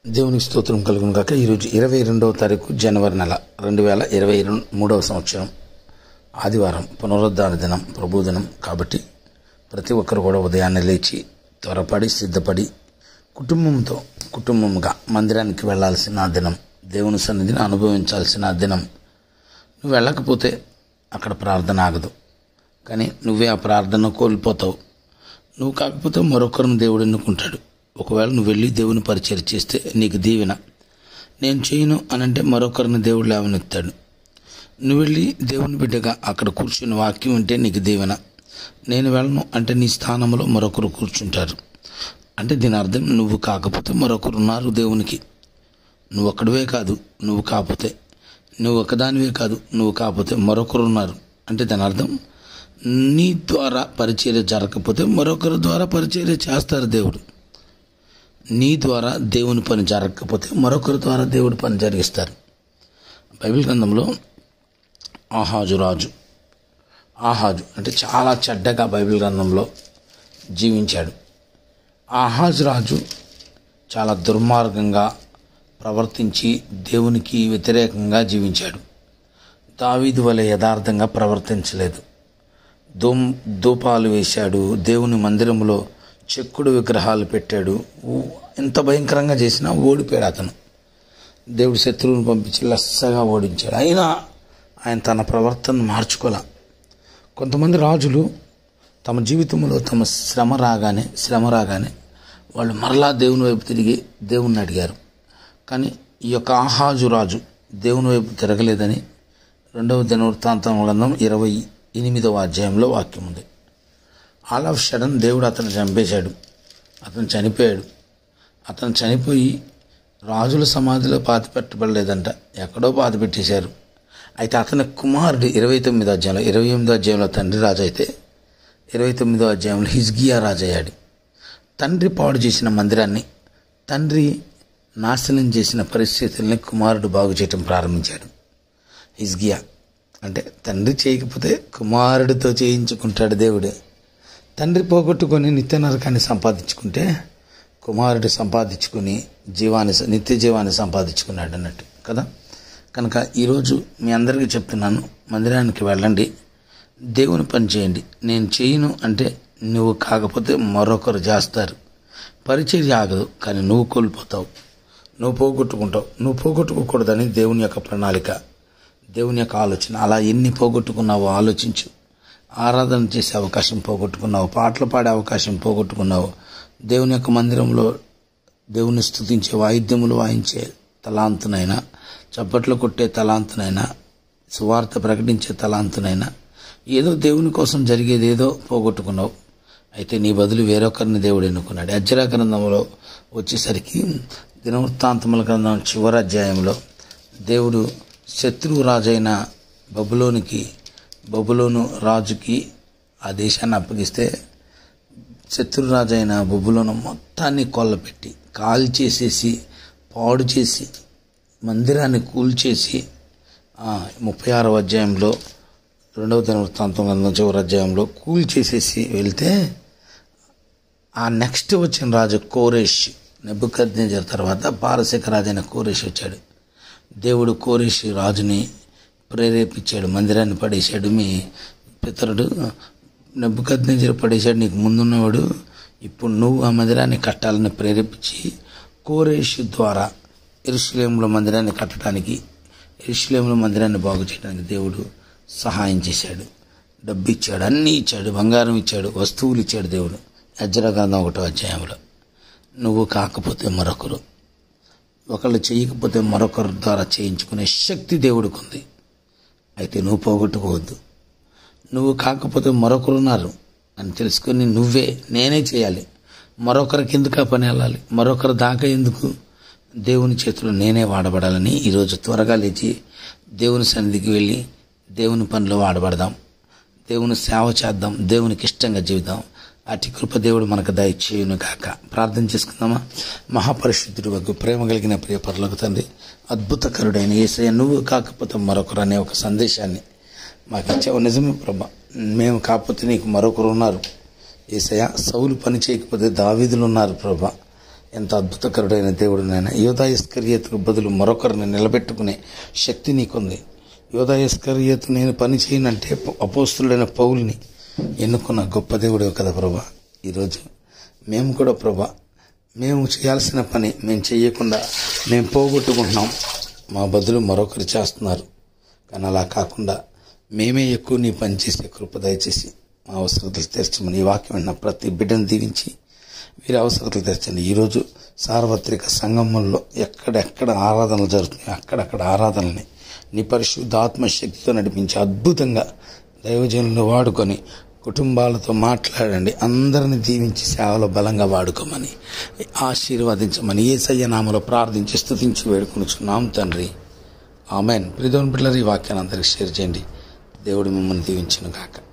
దేవునికి స్తోత్రం కలుగును కాక ఈరోజు ఇరవై రెండవ తారీఖు జనవరి నెల రెండు వేల ఇరవై మూడవ సంవత్సరం ఆదివారం పునరుద్ధాన దినం ప్రభుదినం కాబట్టి ప్రతి ఒక్కరు కూడా ఉదయాన్నే లేచి త్వరపడి సిద్ధపడి కుటుంబంతో కుటుంబంగా మందిరానికి వెళ్ళాల్సిన దినం దేవుని సన్నిధిని అనుభవించాల్సిన దినం నువ్వు వెళ్ళకపోతే అక్కడ ప్రార్థన ఆగదు కానీ నువ్వే ఆ ప్రార్థన కోల్పోతావు నువ్వు కాకపోతే మరొకరిని దేవుడు ఎన్నుకుంటాడు ఒకవేళ నువ్వు వెళ్ళి దేవుని పరిచయం చేస్తే నీకు దీవెన నేను చేయను అని అంటే మరొకరిని దేవుడు లేవనెత్తాడు నువ్వు వెళ్ళి దేవుని బిడ్డగా అక్కడ కూర్చుని వాక్యం ఉంటే నీకు దీవెన నేను వెళ్ళను అంటే నీ స్థానంలో మరొకరు కూర్చుంటారు అంటే దీని అర్థం నువ్వు కాకపోతే మరొకరు ఉన్నారు దేవునికి నువ్వు ఒక్కడివే కాదు నువ్వు కాకపోతే నువ్వు ఒకదానివే కాదు నువ్వు కాకపోతే మరొకరు ఉన్నారు అంటే దాని అర్థం నీ ద్వారా పరిచర్య జరగకపోతే మరొకరి ద్వారా పరిచర్య చేస్తారు దేవుడు నీ ద్వారా దేవుని పని జరగకపోతే మరొకరి ద్వారా దేవుడి పని జరిగిస్తారు బైబిల్ గ్రంథంలో ఆహాజు రాజు ఆహాజు అంటే చాలా చెడ్డగా బైబిల్ గ్రంథంలో జీవించాడు ఆహాజు రాజు చాలా దుర్మార్గంగా ప్రవర్తించి దేవునికి వ్యతిరేకంగా జీవించాడు దావీదు వలె యథార్థంగా ప్రవర్తించలేదు ధూమ్ ధూపాలు వేశాడు దేవుని మందిరంలో చెక్కుడు విగ్రహాలు పెట్టాడు ఊ- ఎంత భయంకరంగా చేసినా ఓడిపోయాడు అతను దేవుడు శత్రువుని పంపించి లస్సగా ఓడించాడు అయినా ఆయన తన ప్రవర్తన మార్చుకోలే కొంతమంది రాజులు తమ జీవితంలో తమ శ్రమ రాగానే శ్రమ రాగానే వాళ్ళు మరలా దేవుని వైపు తిరిగి దేవుణ్ణి అడిగారు కానీ ఈ యొక్క ఆహాజు రాజు దేవుని వైపు తిరగలేదని రెండవ దినవృత్తాంతం గ్రంథం ఇరవై ఎనిమిదవ అధ్యాయంలో వాక్యం ఉంది ఆల్ ఆఫ్ సడన్ దేవుడు అతను చంపేశాడు అతను చనిపోయాడు అతను చనిపోయి రాజుల సమాధిలో పాతి పెట్టబడలేదంట ఎక్కడో పాతి పెట్టేశారు అయితే అతని కుమారుడు ఇరవై తొమ్మిదో అధ్యాయంలో ఇరవై ఎనిమిదో అధ్యాయంలో తండ్రి రాజు అయితే ఇరవై తొమ్మిదో అధ్యాయంలో హిజ్గియా రాజు అయ్యాడు తండ్రి పాడు చేసిన మందిరాన్ని తండ్రి నాశనం చేసిన పరిస్థితుల్ని కుమారుడు బాగు చేయటం ప్రారంభించాడు హిజ్గియా అంటే తండ్రి చేయకపోతే కుమారుడితో చేయించుకుంటాడు దేవుడు తండ్రి పోగొట్టుకొని నిత్య నరకాన్ని సంపాదించుకుంటే కుమారుడు సంపాదించుకుని జీవాన్ని నిత్య జీవాన్ని సంపాదించుకున్నాడు అన్నట్టు కదా కనుక ఈరోజు మీ అందరికీ చెప్తున్నాను మందిరానికి వెళ్ళండి దేవుని పని చేయండి నేను చేయను అంటే నువ్వు కాకపోతే మరొకరు చేస్తారు పరిచర్య ఆగదు కానీ నువ్వు కోల్పోతావు నువ్వు పోగొట్టుకుంటావు నువ్వు పోగొట్టుకోకూడదని దేవుని యొక్క ప్రణాళిక దేవుని యొక్క ఆలోచన అలా ఎన్ని పోగొట్టుకున్నావో ఆలోచించు ఆరాధన చేసే అవకాశం పోగొట్టుకున్నావు పాటలు పాడే అవకాశం పోగొట్టుకున్నావు దేవుని యొక్క మందిరంలో దేవుని స్తుతించే వాయిద్యములు వాయించే తలాంతునైనా చప్పట్లు కొట్టే తలాంతునైనా సువార్త ప్రకటించే తలాంతునైనా ఏదో దేవుని కోసం జరిగేది ఏదో పోగొట్టుకున్నావు అయితే నీ బదులు వేరొకరిని దేవుడు ఎన్నుకున్నాడు అజ్జరా గ్రంథంలో వచ్చేసరికి దినవృత్తాంతముల గ్రంథం చివరి అధ్యాయంలో దేవుడు శత్రువు రాజైన బబులోనికి బబులోను రాజుకి ఆ దేశాన్ని అప్పగిస్తే శత్రురాజైన బొబ్బులను మొత్తాన్ని కొల్లపెట్టి కాల్ చేసేసి పాడు చేసి మందిరాన్ని కూల్చేసి ఆ, ముప్పై ఆరవ అధ్యాయంలో రెండవ దిన వృత్తాంతం గ్రంథం చివరి అధ్యాయంలో కూల్చేసేసి వెళ్తే ఆ నెక్స్ట్ వచ్చిన రాజు కోరేష్ నెబ్బుకద్నేజర్ తర్వాత పారసిక రాజైన కోరేష్ వచ్చాడు దేవుడు కోరేష్ రాజుని ప్రేరేపించాడు మందిరాన్ని పడేశాడు మీ పితరుడు నెబ్బుకద్నేజర్ పడేశాడు నీకు ముందున్నవాడు ఇప్పుడు నువ్వు ఆ మందిరాన్ని కట్టాలని ప్రేరేపించి కోరేష్ ద్వారా ఎరుషులేంలో మందిరాన్ని కట్టడానికి ఎరుషులేంలో మందిరాన్ని బాగు చేయడానికి దేవుడు సహాయం చేశాడు డబ్బు ఇచ్చాడు అన్నీ ఇచ్చాడు బంగారం ఇచ్చాడు వస్తువులు ఇచ్చాడు దేవుడు అజ్రగంధం ఒకటో అధ్యాయంలో నువ్వు కాకపోతే మరొకరు ఒకళ్ళు చేయకపోతే మరొకరి ద్వారా చేయించుకునే శక్తి దేవుడికి ఉంది అయితే నువ్వు పోగొట్టుకోవద్దు నువ్వు కాకపోతే మరొకరు ఉన్నారు అని తెలుసుకొని నువ్వే నేనే చేయాలి మరొకరికి ఎందుకు ఆ పని వెళ్ళాలి మరొకరు దాకా ఎందుకు దేవుని చేతిలో నేనే వాడబడాలని ఈరోజు త్వరగా లేచి దేవుని సన్నిధికి వెళ్ళి దేవుని పనిలో వాడబడదాం దేవుని సేవ చేద్దాం దేవునికి ఇష్టంగా జీవిద్దాం అటు కృప దేవుడు మనకు దయచేయును కాక ప్రార్థన చేసుకుందామా మహాపరిశుద్ధుడు వగ్గు ప్రేమ కలిగిన ప్రియ పరులకు తండ్రి అద్భుతకరుడైన ఏసయ్య నువ్వు కాకపోతే మరొకరు అనే ఒక సందేశాన్ని మాకు ఇచ్చావు నిజమే ప్రభా మేము కాకపోతే నీకు మరొకరు ఉన్నారు ఏసయ్య సౌలు పని చేయకపోతే దావీదులు ఉన్నారు ప్రభా ఎంత అద్భుతకరుడైన దేవుడు నాయన యోధాయస్కర్యతకు బదులు మరొకరిని నిలబెట్టుకునే శక్తి నీకుంది యోధాయస్కర్యతు నేను పని చేయనంటే అపోస్తుడైన పౌల్ని ఎన్నుకున్న గొప్ప దేవుడే కదా ప్రభా ఈరోజు మేము కూడా ప్రభా మేము చేయాల్సిన పని మేము చేయకుండా మేము పోగొట్టుకుంటున్నాం మా బదులు మరొకరు చేస్తున్నారు కానీ అలా కాకుండా మేమే ఎక్కువ నీ పని చేసే కృప దయచేసి మా అవసరతలు తెరచమని ఈ వాక్యం విన్న ప్రతి బిడ్డను దీవించి వీరి అవసరతలు తెరచండి ఈరోజు సార్వత్రిక సంగమంలో ఎక్కడెక్కడ ఆరాధనలు జరుగుతున్నాయి అక్కడక్కడ ఆరాధనల్ని నీ పరిశుద్ధాత్మ శక్తితో నడిపించి అద్భుతంగా దైవజనులను వాడుకొని కుటుంబాలతో మాట్లాడండి అందరిని దీవించి సేవలో బలంగా వాడుకోమని ఆశీర్వదించమని ఏ సయ్యనామలో ప్రార్థించి స్థుతించి వేడుకొనుచున్నాం తండ్రి ఆమెన్ ప్రిదోన్ బిడ్డలు ఈ వాక్యాన్ని అందరికి షేర్ చేయండి దేవుడు మిమ్మల్ని దీవించును కాక